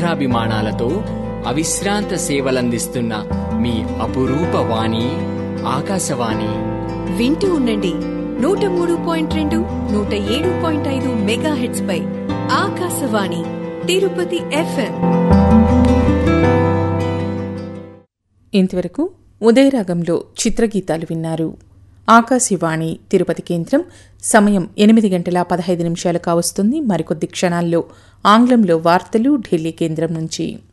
ఆధరాభిమానాలతో అవిశ్రాంత సేవలందిస్తున్న మీ అపురూప వాణి ఆకాశవాణి వింటూ ఉండండి నూట మూడు పాయింట్ రెండు నూట ఏడు పాయింట్ ఐదు మెగా హెడ్స్ పై ఆకాశవాణి తిరుపతి ఎఫ్ఎం ఇంతవరకు ఉదయరాగంలో చిత్రగీతాలు విన్నారు ఆకాశవాణి తిరుపతి కేంద్రం సమయం ఎనిమిది గంటల పదహైదు నిమిషాలు కావస్తుంది మరికొద్ది క్షణాల్లో ఆంగ్లంలో వార్తలు ఢిల్లీ కేంద్రం నుంచి